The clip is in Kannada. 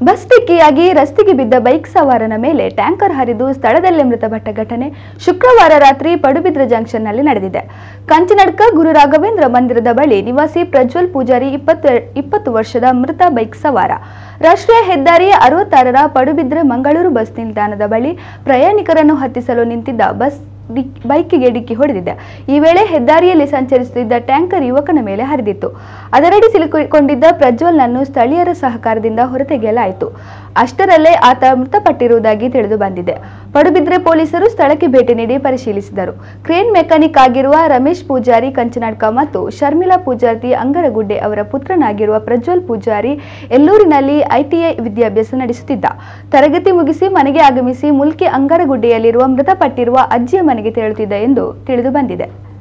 ಬಸ್ ಡಿಕ್ಕಿಯಾಗಿ ರಸ್ತೆಗೆ ಬಿದ್ದ ಬೈಕ್ ಸವಾರನ ಮೇಲೆ ಟ್ಯಾಂಕರ್ ಹರಿದು ಸ್ಥಳದಲ್ಲೇ ಮೃತಪಟ್ಟ ಘಟನೆ ಶುಕ್ರವಾರ ರಾತ್ರಿ ಪಡುಬಿದ್ರ ಜಂಕ್ಷನ್ನಲ್ಲಿ ನಡೆದಿದೆ ಕಂಚಿನಡ್ಕ ಗುರು ರಾಘವೇಂದ್ರ ಮಂದಿರದ ಬಳಿ ನಿವಾಸಿ ಪ್ರಜ್ವಲ್ ಪೂಜಾರಿ ಇಪ್ಪತ್ತು ಇಪ್ಪತ್ತು ವರ್ಷದ ಮೃತ ಬೈಕ್ ಸವಾರ ರಾಷ್ಟ್ರೀಯ ಹೆದ್ದಾರಿ ಅರವತ್ತಾರರ ಪಡುಬಿದ್ರೆ ಮಂಗಳೂರು ಬಸ್ ನಿಲ್ದಾಣದ ಬಳಿ ಪ್ರಯಾಣಿಕರನ್ನು ಹತ್ತಿಸಲು ನಿಂತಿದ್ದ ಬಸ್ ಡಿಕ್- ಬೈಕಿಗೆ ಡಿಕ್ಕಿ ಹೊಡೆದಿದೆ ಈ ವೇಳೆ ಹೆದ್ದಾರಿಯಲ್ಲಿ ಸಂಚರಿಸುತ್ತಿದ್ದ ಟ್ಯಾಂಕರ್ ಯುವಕನ ಮೇಲೆ ಹರಿದಿತ್ತು ಅದರಡಿ ಸಿಲುಕಿಕೊಂಡಿದ್ದ ಪ್ರಜ್ವಲ್ನನ್ನು ಸ್ಥಳೀಯರ ಸಹಕಾರದಿಂದ ಹೊರತೆಗೆಯಲಾಯಿತು ಅಷ್ಟರಲ್ಲೇ ಆತ ಮೃತಪಟ್ಟಿರುವುದಾಗಿ ತಿಳಿದು ಬಂದಿದೆ ಪಡುಬಿದ್ರೆ ಪೊಲೀಸರು ಸ್ಥಳಕ್ಕೆ ಭೇಟಿ ನೀಡಿ ಪರಿಶೀಲಿಸಿದರು ಕ್ರೇನ್ ಮೆಕ್ಯಾನಿಕ್ ಆಗಿರುವ ರಮೇಶ್ ಪೂಜಾರಿ ಕಂಚನಾಡ್ಕ ಮತ್ತು ಶರ್ಮಿಳಾ ಪೂಜಾರಿ ಅಂಗರಗುಡ್ಡೆ ಅವರ ಪುತ್ರನಾಗಿರುವ ಪ್ರಜ್ವಲ್ ಪೂಜಾರಿ ಎಲ್ಲೂರಿನಲ್ಲಿ ಐಟಿಐ ವಿದ್ಯಾಭ್ಯಾಸ ನಡೆಸುತ್ತಿದ್ದ ತರಗತಿ ಮುಗಿಸಿ ಮನೆಗೆ ಆಗಮಿಸಿ ಮುಲ್ಕಿ ಅಂಗರಗುಡ್ಡೆಯಲ್ಲಿರುವ ಮೃತಪಟ್ಟಿರುವ ಅಜ್ಜಿಯ ಮನೆಗೆ ತೆರಳುತ್ತಿದ್ದ ಎಂದು ತಿಳಿದು ಬಂದಿದೆ